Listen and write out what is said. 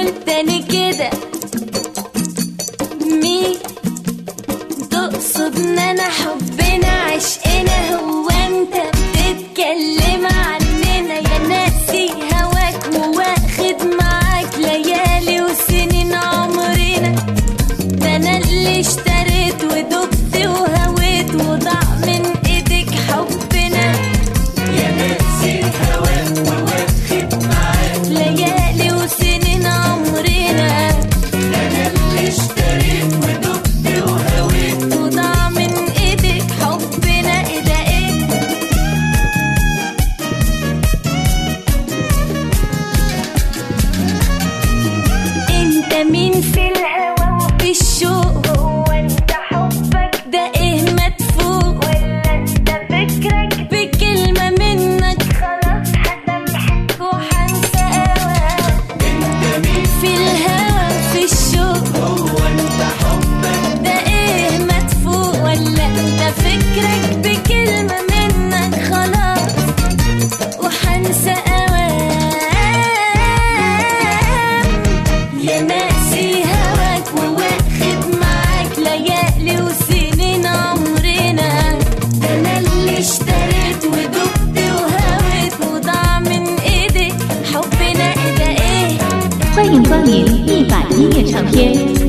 تاني كده مين تقصد ان انا حبنا عشقنا هو انت بتتكلم عننا يا ناسي هواك وواخد معاك ليالي وسنين عمرنا ده انا اللي اشتريت ودبت وهويت وضاع من ايدك حبنا يا ناسي هواك وواخد معاك ليالي وسنين عمرنا انا اللي اشتريت ودقت وهويت وضاع من ايدك حبنا ايه ده ايه انت مين في الهوى وفي الشوق هو انت حبك ده ايه مدفوق ولا انت فكرك بكلمة منك خلاص هسامحك وهنسى هواك انت مين في الهوى وفي الشوق هو انت حبك ده ايه مدفوق ولا انت فكرك بكلمة منك خلاص وحنسى اوام يا ناسي هواك وواخد معاك ليالي وسنين عمرنا ده انا اللي اشتريت ودقت وهويت وضاع من ايدي حبنا ايه ده ايه 欢迎光临一百音乐唱片